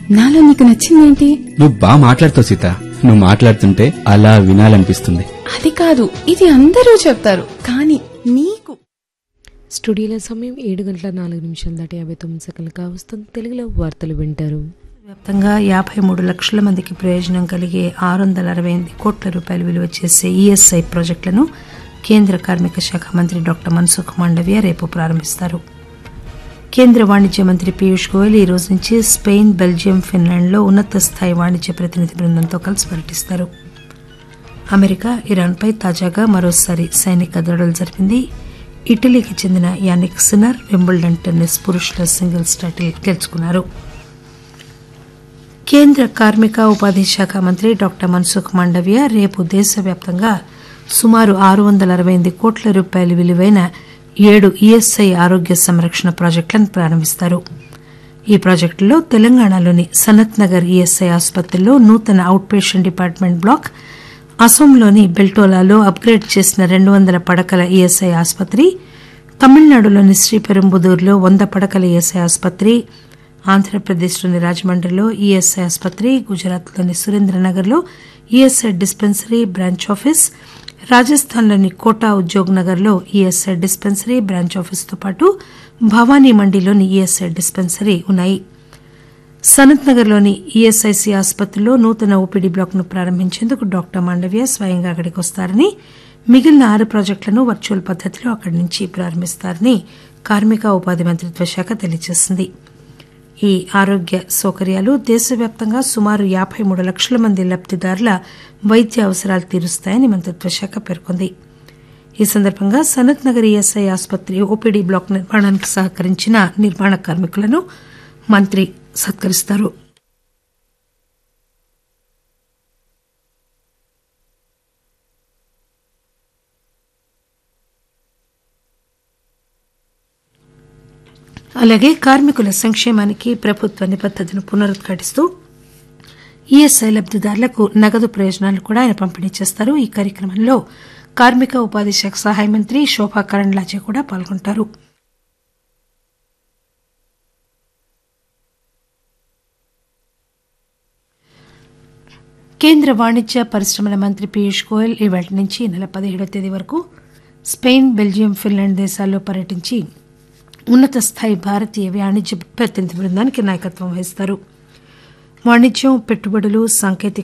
నాలో నీకు నచ్చిందేంటి నువ్వు బాగా మాట్లాడుతావు సీత నువ్వు మాట్లాడుతుంటే అలా వినాలనిపిస్తుంది అది కాదు ఇది అందరూ చెప్తారు కానీ నీకు స్టూడియోలో సమయం ఏడు గంటల నాలుగు నిమిషాలు దాటి యాభై తొమ్మిది సెకండ్లుగా వస్తుంది తెలుగులో వార్తలు వింటారు వ్యాప్తంగా యాభై మూడు లక్షల మందికి ప్రయోజనం కలిగే ఆరు వందల అరవై ఎనిమిది కోట్ల రూపాయలు విలువ చేసే ఈఎస్ఐ ప్రాజెక్టులను కేంద్ర కార్మిక శాఖ మంత్రి డాక్టర్ మన్సుఖ్ మాండవ్య రేపు ప్రారంభిస్తారు కేంద్ర వాణిజ్య మంత్రి పీయూష్ గోయల్ ఈ రోజు నుంచి స్పెయిన్ బెల్జియం ఫిన్లాండ్లో ఉన్నత స్థాయి వాణిజ్య ప్రతినిధి బృందంతో కలిసి పర్యటిస్తారు అమెరికా ఇరాన్పై తాజాగా మరోసారి సైనిక దాడులు జరిపింది ఇటలీకి చెందిన యానిక్ సినర్ వింబుల్డన్ టెన్నిస్ పురుషుల సింగిల్స్ టైటిల్ గెలుచుకున్నారు కేంద్ర కార్మిక ఉపాధి శాఖ మంత్రి డాక్టర్ మన్సుఖ్ మాండవ్య రేపు దేశవ్యాప్తంగా సుమారు ఆరు వందల అరవై ఎనిమిది కోట్ల రూపాయల విలువైన ఏడు ఈఎస్ఐ ఆరోగ్య సంరక్షణ ప్రాజెక్టులను ప్రారంభిస్తారు ఈ ప్రాజెక్టులో తెలంగాణలోని సనత్ నగర్ ఈఎస్ఐ ఆసుపత్రిలో నూతన అవుట్ పేషెంట్ డిపార్ట్మెంట్ బ్లాక్ అసోంలోని బెల్టోలాలో అప్గ్రేడ్ చేసిన రెండు వందల పడకల ఈఎస్ఐ ఆసుపత్రి తమిళనాడులోని శ్రీపెరుంబుదూరులో వంద పడకల ఈఎస్ఐ ఆసుపత్రి ఆంధ్రప్రదేశ్లోని రాజమండ్రిలో ఈఎస్ఐ ఆసుపత్రి గుజరాత్లోని సురేంద్రనగర్లో ఈఎస్ఐ డిస్పెన్సరీ బ్రాంచ్ ఆఫీస్ రాజస్థాన్లోని కోటా ఉద్యోగ్ నగర్లో ఈఎస్ఐ డిస్పెన్సరీ బ్రాంచ్ ఆఫీస్తో పాటు భవానీ మండిలోని ఈఎస్ఐ డిస్పెన్సరీ ఉన్నాయి సనత్ నగర్లోని ఈఎస్ఐసి ఆసుపత్రిలో నూతన ఓపీడీ బ్లాక్ను ప్రారంభించేందుకు డాక్టర్ మాండవ్య స్వయంగా అక్కడికి వస్తారని మిగిలిన ఆరు ప్రాజెక్టులను వర్చువల్ పద్దతిలో అక్కడి నుంచి ప్రారంభిస్తారని కార్మిక ఉపాధి మంత్రిత్వ శాఖ తెలియజేసింది ఈ ఆరోగ్య సౌకర్యాలు దేశవ్యాప్తంగా సుమారు యాబై మూడు లక్షల మంది లబ్దిదారుల వైద్య అవసరాలు తీరుస్తాయని మంత్రిత్వ శాఖ పేర్కొంది ఈ సందర్భంగా సనత్ నగర్ ఈఎస్ఐ ఆసుపత్రి ఓపీడీ బ్లాక్ నిర్మాణానికి సహకరించిన నిర్మాణ కార్మికులను మంత్రి సత్కరిస్తారు అలాగే కార్మికుల సంక్షేమానికి ప్రభుత్వ నిబద్దతను పునరుద్ఘాటిస్తూ ఈఎస్ఐ లబ్దిదారులకు నగదు ప్రయోజనాలు కూడా ఆయన పంపిణీ చేస్తారు ఈ కార్యక్రమంలో కార్మిక ఉపాధి శాఖ సహాయ మంత్రి శోభా కరండ్లాజే కూడా పాల్గొంటారు కేంద్ర వాణిజ్య పరిశ్రమల మంత్రి పీయూష్ గోయల్ ఇవాటి నుంచి ఈ నెల పదిహేడవ తేదీ వరకు స్పెయిన్ బెల్జియం ఫిన్లాండ్ దేశాల్లో పర్యటించి ఉన్నత స్థాయి భారతీయ వాణిజ్య ప్రతినిధి బృందానికి నాయకత్వం వహిస్తారు వాణిజ్యం పెట్టుబడులు సాంకేతిక